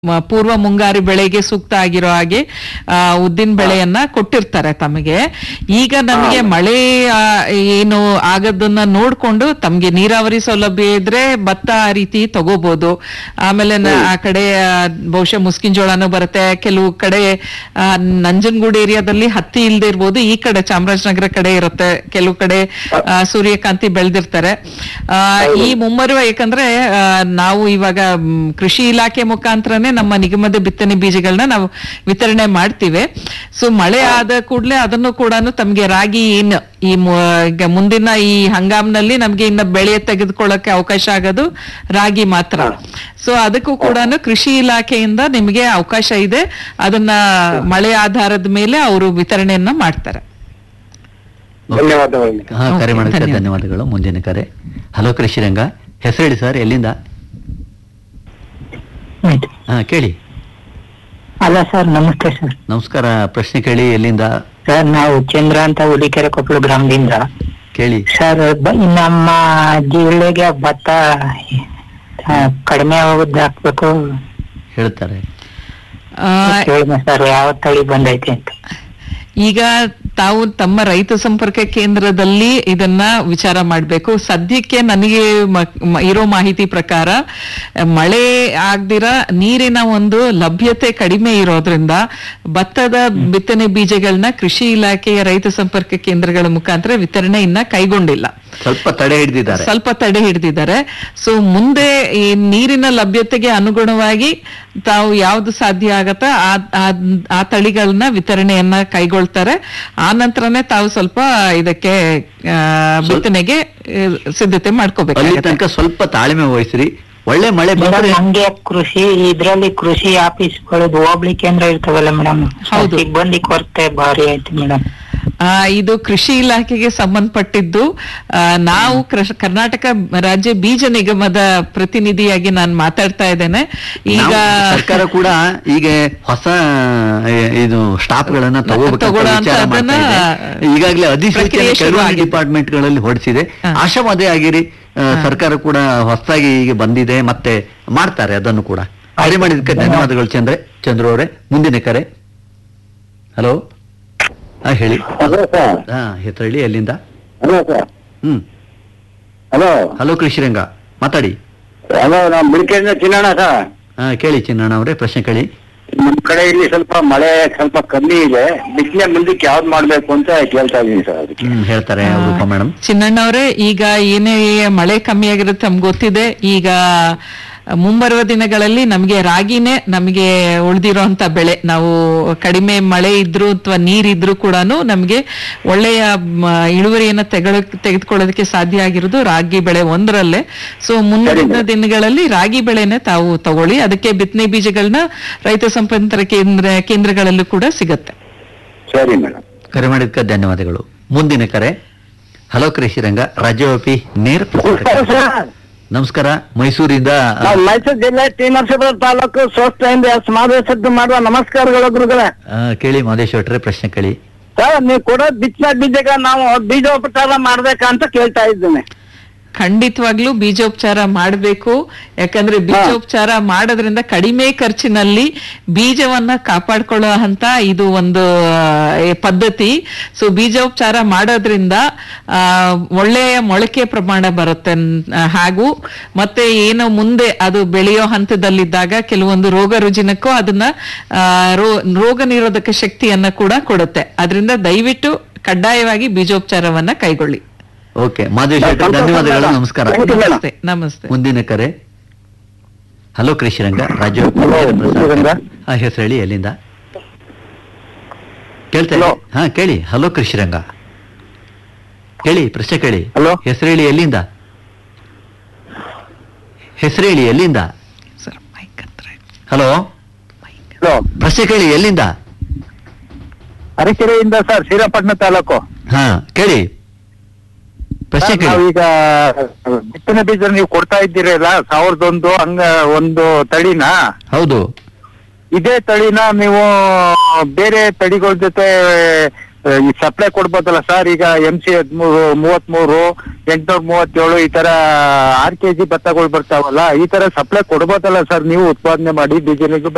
ಮ- ಪೂರ್ವ ಮುಂಗಾರಿ ಬೆಳೆಗೆ ಸೂಕ್ತ ಆಗಿರೋ ಹಾಗೆ ಆ, ಉದ್ದಿನ ಬೆಳೆಯನ್ನ ಕೊಟ್ಟಿರ್ತಾರೆ ತಮಗೆ ಈಗ ನಮಗೆ ಮಳೆ ಆ, ಏನು ಆಗದನ್ನ ನೋಡ್ಕೊಂಡು ತಮ್ಗೆ ನೀರಾವರಿ ಸೌಲಭ್ಯ ಇದ್ರೆ ಭತ್ತ ಆ ರೀತಿ ತಗೋಬಹುದು ಆಮೇಲೆ ನ- ಆ ಕಡೆ ಆ, ಬಹುಶಃ ಮುಸ್ಕಿನ್ ಜೋಳನೂ ಬರುತ್ತೆ ಕೆಲವು ಕಡೆ ಆ, ನಂಜನಗೂಡು ಏರಿಯಾದಲ್ಲಿ ಹತ್ತಿ ಇಲ್ದೇ ಇರ್ಬೋದು ಈ ಕಡೆ ಚಾಮರಾಜನಗರ ಕಡೆ ಇರುತ್ತೆ ಕೆಲವು ಕಡೆ ಆ, ಸೂರ್ಯಕಾಂತಿ ಬೆಳೆದಿರ್ತಾರೆ ಆ, ಈ ಮುಮ್ಮರುವ ಯಾಕಂದ್ರೆ ಆ, ನಾವು ಇವಾಗ ಮ್, ಕೃಷಿ ಇಲಾಖೆ ಮುಖಾಂತರನೇ ನಮ್ಮ ನಿಗಮದ ಬಿತ್ತನೆ ಬೀಜಗಳನ್ನ ನಾವು ವಿತರಣೆ ಮಾಡ್ತೀವಿ ಸೊ ಮಳೆ ಆದ ಕೂಡಲೇ ಅದನ್ನು ಕೂಡ ತಮ್ಗೆ ರಾಗಿ ಏನು ಈ ಮು- ಈಗ ಮುಂದಿನ ಈ ಹಂಗಾಮ್ನಲ್ಲಿ ನಮ್ಗೆ ಇನ್ನ ಬೆಳೆ ತೆಗೆದುಕೊಳ್ಳಕ್ಕೆ ಅವಕಾಶ ಆಗೋದು ರಾಗಿ ಮಾತ್ರ ಸೊ ಅದಕ್ಕೂ ಕೂಡ ಕೃಷಿ ಇಲಾಖೆಯಿಂದ ನಿಮಗೆ ಅವಕಾಶ ಇದೆ ಅದನ್ನ ಮಳೆ ಆಧಾರದ ಮೇಲೆ ಅವರು ವಿತರಣೆಯನ್ನ ಮಾಡ್ತಾರೆ ಧನ್ಯವಾದಗಳು ಹಾ ಕರೆ Okay, ಮಾಡೋದಕ್ಕೆ ಧನ್ಯವಾದ. ಧನ್ಯವಾದಗಳು ಮುಂದಿನ ಕರೆ ಹಲೋ ಕೃಷಿರಂಗ ಹೆಸರು ಹೇಳಿ ಸರ್ ಎಲ್ಲಿಂದ ಹಾ ಕೇಳಿ ಅಲ್ಲ ಸರ್ ನಮಸ್ತೆ ಸರ್ ನಮಸ್ಕಾರ ಪ್ರಶ್ನೆ ಕೇಳಿ ಎಲ್ಲಿಂದ ಸರ್ ನಾವು ಚಂದ್ರ ಅಂತ ಹುಲಿಕೆರೆ ಕೊಪ್ಪಳು ಗ್ರಾಮದಿಂದ ಕೇಳಿ ಸರ್ ಬ- ನಮ್ಮ ಜಿಲ್ಲೆಗೆ ಭತ್ತ ಆ, ಕಡಿಮೆ ಹೋಗುದು ಹಾಕ್ಬೇಕು ಹೇಳ್ತಾರೆ ಆ, ಹೇಳಿದೆ ಸರ್ ಯಾವ ತಳಿ ಬಂದೈತೆ ಅಂತ ಈಗ ತಾವು ತಮ್ಮ ರೈತ ಸಂಪರ್ಕ ಕೇಂದ್ರದಲ್ಲಿ ಇದನ್ನ ವಿಚಾರ ಮಾಡಬೇಕು ಸದ್ಯಕ್ಕೆ ನನಗೆ ಮ- ಮ- ಇರೋ ಮಾಹಿತಿ ಪ್ರಕಾರ ಮಳೆ ಆಗ್ದಿರ ನೀರಿನ ಒಂದು ಲಭ್ಯತೆ ಕಡಿಮೆ ಇರೋದ್ರಿಂದ ಭತ್ತದ ಬಿತ್ತನೆ ಬೀಜಗಳನ್ನ ಕೃಷಿ ಇಲಾಖೆಯ ರೈತ ಸಂಪರ್ಕ ಕೇಂದ್ರಗಳ ಮುಖಾಂತರ ವಿತರಣೆ ಇನ್ನ ಕೈಗೊಂಡಿಲ್ಲ ಸ್ವಲ್ಪ ತಡೆ ಹಿಡಿದಿದ್ದಾರೆ ಸ್ವಲ್ಪ ತಡೆ ಹಿಡಿದಿದ್ದಾರೆ ಸೊ ಮುಂದೆ ಈ ನೀರಿನ ಲಭ್ಯತೆಗೆ ಅನುಗುಣವಾಗಿ ತಾವು ಯಾವ್ದು ಸಾಧ್ಯ ಆಗತ್ತ ಆ ಆ- ಆ ತಳಿಗಳನ್ನ ವಿತರಣೆಯನ್ನ ಕೈಗೊಳ್ತಾರೆ ಆ ನಂತರನೇ ತಾವು ಸ್ವಲ್ಪ ಇದಕ್ಕೆ ಆ, ಬಿತ್ತನೆಗೆ ಆ, ಸಿದ್ಧತೆ ಅಲ್ಲಿ ಮಾಡ್ಕೋಬೇಕಾಗುತ್ತೆ ತನಕ ಸ್ವಲ್ಪ ತಾಳ್ಮೆ ವಹಿಸ್ರಿ ಒಳ್ಳೆ ಮಳೆ ಮೇಡಮ್ ಬಂದ್ರೆ ನಮ್ಗೆ ಕೃಷಿ ಇದ್ರಲ್ಲಿ ಕೃಷಿ ಆಫೀಸ್ಗಳದ್ದು ಹೋಬಳಿ ಕೇಂದ್ರ ಇರ್ತಾವಲ್ಲ ಮೇಡಮ್ ಹೌದು. ಸಿಬ್ಬಂದಿ ಕೊರತೆ ಭಾರಿ ಐತಿ ಮೇಡಮ್ ಆ, ಇದು ಕೃಷಿ ಇಲಾಖೆಗೆ ಸಂಬಂಧಪಟ್ಟಿದ್ದು ಆ, ನಾವು ಕೃಷ- ಕರ್ನಾಟಕ ರಾಜ್ಯ ಬೀಜ ನಿಗಮದ ಪ್ರತಿನಿಧಿಯಾಗಿ ನಾನು ಮಾತಾಡ್ತಾ ಇದ್ದೇನೆ ಈಗ ನಾವು ಸರ್ಕಾರ ಕೂಡ ಈಗ ಹೊಸ ಎ, ಇದು ಸ್ಟಾಫ್ ಗಳನ್ನ ತಗೋಬೇಕಂತ ತಗೊಳ್ಳೋ ಅಂತ ವಿಚಾರ ಮಾಡ್ತಾ ಇದೆ ಅದನ್ನ ಈಗಾಗಲೇ ಅಧಿಸೂಚನೆ ಪ್ರಕ್ರಿಯೆ ಕೆಲವು ಶುರುವಾಗಿದೆ. ಡಿಪಾರ್ಟ್ಮೆಂಟ್ ಗಳಲ್ಲಿ ಹೊರಡಿಸಿದೆ ಹಾ. ಆಶಾವಾದಿ ಆಗಿರಿ ಆ, ಸರ್ಕಾರ ಕೂಡ ಹೊಸದಾಗಿ ಈಗ ಬಂದಿದೆ ಮತ್ತೆ ಮಾಡ್ತಾರೆ ಅದನ್ನು ಕೂಡ ಕರೆ ಮಾಡಿದ್ದಕ್ಕೆ ಧನ್ಯವಾದಗಳು ಚಂದ್ರೆ ಚಂದ್ರ ಅವರೇ ಮುಂದಿನ ಕರೆ ಹಲೋ ಹಾ ಹೇಳಿ ಹಲೋ ಸರ್ ಹಾ ಹೆಸರು ಹೇಳಿ ಎಲ್ಲಿಂದ ಹಲೋ ಸರ್ ಹ್ಮ್ ಹಲೋ ಹಲೋ ಕೃಷಿರಂಗ ಮಾತಾಡಿ ಹಲೋ ನಾವು ಬಿಳಿಕೆಯಿಂದ ಚಿನ್ನಣ್ಣ ಸರ್ ಹಾ ಕೇಳಿ ಚಿನ್ನಣ್ಣ ಅವರೇ ಪ್ರಶ್ನೆ ಕೇಳಿ ನಮ್ ಕಡೆ ಇಲ್ಲಿ ಸ್ವಲ್ಪ ಮಳೆ ಸ್ವಲ್ಪ ಕಮ್ಮಿ ಇದೆ ಬಿಸಿಲೆ ಮುಂದಕ್ಕೆ ಯಾವ್ದು ಮಾಡ್ಬೇಕು ಅಂತ ಕೇಳ್ತಾ ಇದೀನಿ ಸರ್ ಅದಕ್ಕೆ ಹ್ಮ್ ಹೇಳ್ತಾರೆ ರೂಪಾ ಮೇಡಮ್ ಚಿನ್ನಣ್ಣವ್ರೆ ಈಗ ಏನೇ ಮಳೆ ಕಮ್ಮಿ ಆಗಿರುತ್ತೆ ನಮ್ಗೆ ಗೊತ್ತಿದೆ ಈಗ ಮುಂಬರುವ ದಿನಗಳಲ್ಲಿ ನಮಗೆ ರಾಗಿನೇ ನಮಗೆ ಉಳಿದಿರೋಂತ ಬೆಳೆ ನಾವು ಕಡಿಮೆ ಮಳೆ ಇದ್ರು ಅಥವಾ ನೀರಿದ್ರು ಕೂಡ ನಮಗೆ ಒಳ್ಳೆಯ ಮ, ಇಳುವರಿಯನ್ನ ತೆಗೆಳ ತೆಗೆದುಕೊಳ್ಳೋದಕ್ಕೆ ಸಾಧ್ಯ ಆಗಿರೋದು ರಾಗಿ ಬೆಳೆ ಒಂದರಲ್ಲೇ ಸೊ ಮುಂದಿನ ದಿನಗಳಲ್ಲಿ ರಾಗಿ ಬೆಳೆನೆ ತಾವು ತಗೊಳ್ಳಿ ಅದಕ್ಕೆ ಬಿತ್ತನೆ ಬೀಜಗಳನ್ನ ರೈತ ಸಂಪರ್ಕ ಕೇಂದ್ರ ಕೇಂದ್ರಗಳಲ್ಲೂ ಕೂಡ ಸಿಗತ್ತೆ ಸರಿ ಮೇಡಮ್ ಕರೆ ಮಾಡಿದ್ದಕ್ಕೆ ಧನ್ಯವಾದಗಳು ಮುಂದಿನ ಕರೆ ಹಲೋ ಕೃಷಿರಂಗ ರಾಜ್ಯವ್ಯಾಪಿ ನೇರ ಪ್ರಸಾರ. ನಮಸ್ಕಾರ ಮೈಸೂರಿಂದ ಆ, ನಾವು ಮೈಸೂರು ಜಿಲ್ಲೆ ಟಿ ನರಸೀಪುರ ತಾಲೂಕು ಸ್ವಸ್ಥೆಯಿಂದ ಸಮಾವೇಶದ್ದು ಮಾಡುವ ನಮಸ್ಕಾರಗಳು ಗುರುಗಳೇ ಆ, ಕೇಳಿ ಮಾದೇಶ್ವರೇ ಪ್ರಶ್ನೆ ಕೇಳಿ ಸರ್ ನೀವು ಕೊಡೋ ಬಿತ್ತನೆ ಬೀಜಗ ನಾವು ಬೀಜೋಪಚಾರ ಮಾಡ್ಬೇಕಂತ ಕೇಳ್ತಾ ಇದ್ದೇನೆ ಖಂಡಿತವಾಗ್ಲೂ ಬೀಜೋಪಚಾರ ಮಾಡಬೇಕು ಯಾಕಂದ್ರೆ ಬೀಜೋಪಚಾರ ಮಾಡೋದ್ರಿಂದ ಕಡಿಮೆ ಖರ್ಚಿನಲ್ಲಿ ಬೀಜವನ್ನ ಕಾಪಾಡ್ಕೊಳ್ಳೋ ಅಂತ ಇದು ಒಂದು ಆ, ಪದ್ಧತಿ ಸೊ ಬೀಜೋಪಚಾರ ಮಾಡೋದ್ರಿಂದ ಆ, ಒಳ್ಳೆಯ ಮೊಳಕೆ ಪ್ರಮಾಣ ಬರುತ್ತೆ ನ್- ಹಾಗೂ ಮತ್ತೆ ಏನು ಮುಂದೆ ಅದು ಬೆಳೆಯೋ ಹಂತದಲ್ಲಿದ್ದಾಗ ಕೆಲವೊಂದು ರೋಗ ರುಜಿನಕ್ಕೂ ಅದನ್ನ ಆ, ರೋ- ರೋಗ ನಿರೋಧಕ ಶಕ್ತಿಯನ್ನ ಕೂಡ ಕೊಡುತ್ತೆ ಅದರಿಂದ ದಯವಿಟ್ಟು ಕಡ್ಡಾಯವಾಗಿ ಬೀಜೋಪಚಾರವನ್ನ ಕೈಗೊಳ್ಳಿ ಓಕೆ ಮಾದೇಶ್ವರ ಧನ್ಯವಾದಗಳು ನಮಸ್ಕಾರ ನಮಸ್ತೆ ನಮಸ್ತೆ ಮುಂದಿನ ಕರೆ ಹಲೋ ಕೃಷಿರಂಗ ರಾಜ್ಯವ್ಯಾಪಿ Hello, ನೇರ ಪ್ರಸಾರ. ಕೃಷಿರಂಗ. ಹಾ ಹೆಸರು ಹೇಳಿ ಎಲ್ಲಿಂದ ಕೇಳ್ತಾ Hello. ಇದೆ? ಹಾ ಕೇಳಿ ಹಲೋ ಕೃಷಿರಂಗ ಕೇಳಿ ಪ್ರಶ್ನೆ ಕೇಳಿ Hello. ಹೆಸರು ಹೇಳಿ ಎಲ್ಲಿಂದ ಹೆಸರು ಹೇಳಿ ಎಲ್ಲಿಂದ ಸರ್ ಮೈಕ್ ಹತ್ರ ಹಲೋ ಹಲೋ ಪ್ರಶ್ನೆ ಕೇಳಿ ಎಲ್ಲಿಂದ ಅರಕೆರೆಯಿಂದ ಸರ್ ಶ್ರೀರಂಗಪಟ್ಟಣ ತಾಲೂಕು ಹಾ ಕೇಳಿ ಪ್ರಶ್ನೆ ಸರ್, ಕೇಳಿ ನಾವೀಗ ಬಿತ್ತನೆ ಬೀಜ ನೀವು ಕೊಡ್ತಾ ಇದ್ದೀರಲ್ಲ ಸಾವಿರದ ಒಂದು ಹಂಗ ಒಂದು ತಳಿನ ಹೌದು ಇದೇ ತಳಿನ ನೀವು ಬೇರೆ ತಳಿಗಳ ಜೊತೆ ಸಪ್ಲೈ ಕೊಡ್ಬೋದಲ್ಲ ಸರ್ ಈಗ ಎಂ ಸಿ ಹದಿಮೂರು ಮೂವತ್ಮೂರು ಎಂಟ್ನೂರ ಮೂವತ್ತೇಳು ಈ ತರ ಆರ್ ಕೆ ಜಿ ಭತ್ತಗಳು ಬರ್ತಾವಲ್ಲ ಈ ತರ ಸಪ್ಲೈ ಕೊಡ್ಬೋದಲ್ಲ ಸರ್ ನೀವು ಉತ್ಪಾದನೆ ಮಾಡಿ ಬೀಜ